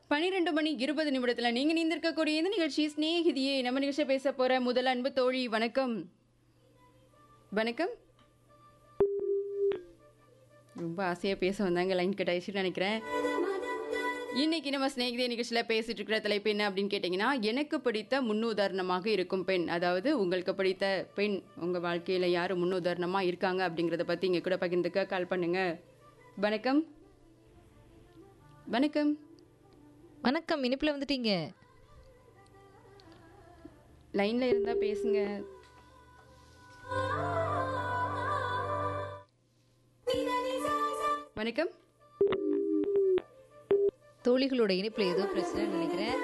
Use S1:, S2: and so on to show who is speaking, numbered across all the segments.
S1: பனிரெண்டு மணி இருபது நிமிடத்துல நீங்க நீந்திருக்கக்கூடிய இந்த நிகழ்ச்சி ஸ்நேகிதியே நம்ம நிகழ்ச்சியை பேச போற முதல் அன்பு தோழி வணக்கம் வணக்கம் ரொம்ப ஆசையா பேச வந்தாங்க லைன் கட் ஆயிடுச்சுன்னு நினைக்கிறேன் இன்னைக்கு நம்ம ஸ்நேகிதே நிகழ்ச்சியில் பேசிட்டு இருக்கிற தலைப்பு என்ன அப்படின்னு கேட்டிங்கன்னா எனக்கு பிடித்த முன்னுதாரணமாக இருக்கும் பெண் அதாவது உங்களுக்கு பிடித்த பெண் உங்கள் வாழ்க்கையில் யார் முன்னுதாரணமாக இருக்காங்க அப்படிங்கிறத பற்றி இங்கே கூட பகிர்ந்துக்க கால் பண்ணுங்க வணக்கம் வணக்கம்
S2: வணக்கம் இனிப்புல வந்துட்டீங்க
S1: லைனில் இருந்தால் பேசுங்க வணக்கம்
S2: தோழிகளோட இனிப்புல ஏதோ பிரச்சனை நினைக்கிறேன்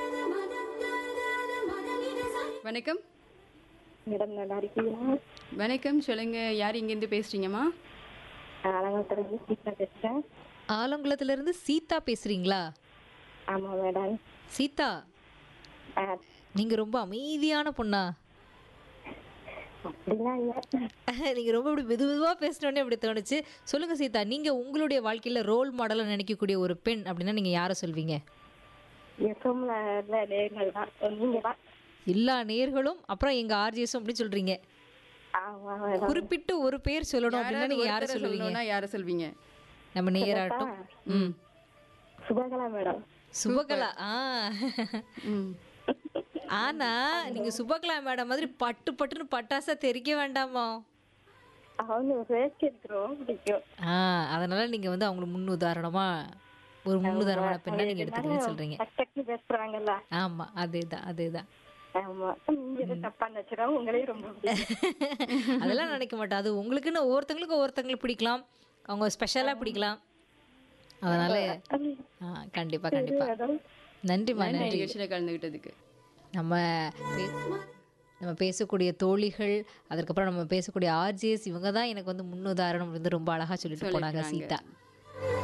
S1: வணக்கம்
S3: மேடம் நல்லா இருக்கீங்களா
S1: வணக்கம் சொல்லுங்க யார் இங்கேருந்து பேசுறீங்கம்மா
S3: அலங்கத்திலிருந்து சீதா பேசுறேன்
S2: ஆலங்குளத்துல இருந்து சீதா பேசுறீங்களா
S3: ஆமா மேடம்
S2: சீதா
S3: ஆ,
S2: நீங்க ரொம்ப அமைதியான பொண்ணா
S3: அப்படிலாம் இல்ல
S2: நீங்க ரொம்ப இப்படி மெது மெதுவா பேசணுன்னே அப்படி தோணுச்சு சொல்லுங்க சீதா நீங்க உங்களுடைய வாழ்க்கையில ரோல் மாடலா நினைக்கக்கூடிய ஒரு பெண் அப்படின்னா நீங்க யாரை சொல்வீங்க
S3: எஃப்எம்ல நேர்கள் தான் நீங்க தான்
S2: எல்லா நேர்களும் அப்புறம் எங்க ஆர்ஜிஎஸும் அப்படின்னு சொல்றீங்க
S3: ஆமா மேடம்
S2: குறிப்பிட்டு ஒரு பேர் சொல்லணும் அப்படின்னா
S1: யாராவது
S2: நீங்க யாரை
S1: ஒருத்தரை
S2: சொல்லுவீங்க
S1: சொல்லணும்னா யாரை சொல்வீங்க
S2: நம்ம நேராட்டும் ம்
S3: சுபகலா மேடம்
S2: சுபகலா ஆ
S1: ம்
S2: ஆனா நீங்க சுபகலா மேடம் மாதிரி பட்டு பட்டுன்னு பட்டாசா தெரிக்க வேண்டாமா
S3: அவங்க பேச்சு எனக்கு ரொம்ப பிடிக்கும்
S2: ஆ அதனால நீங்க வந்து அவங்களுக்கு முன் உதாரணமா ஒரு முன் உதாரணமான பெண்ணா நீங்க எடுத்துக்கிறேன்னு சொல்றீங்க
S3: டக்கு டக்குன்னு பேசுறாங்கல்ல
S2: ஆமா அதேதான் அதேதான்
S3: ஆமா நீங்க எதுவும் தப்பா நினைச்சிடும் உங்களையும் ரொம்ப பிடிக்கும்
S2: அதெல்லாம் நினைக்க மாட்டேன் அது உங்களுக்குன்னு ஒவ்வொருத்தங்களுக்கு ஒவ்வொருத்தங்களுக்கு பிடிக்கலாம் அவங்க ஸ்பெஷலா பிடிக்கலாம் அதனால ஆ கண்டிப்பா கண்டிப்பா
S3: மேடம்
S2: நன்றிம்மா
S1: நன்றி
S2: நன்றி
S1: நிகழ்ச்சியில் கலந்துக்கிட்டதுக்கு
S2: நம்ம பே- நம்ம பேசக்கூடிய தோழிகள் அதுக்கப்புறம் நம்ம பேசக்கூடிய ஆர்ஜிஎஸ் இவங்க தான் எனக்கு வந்து முன்னுதாரணம் வந்து ரொம்ப அழகா சொல்லிட்டு போனாங்க சீதா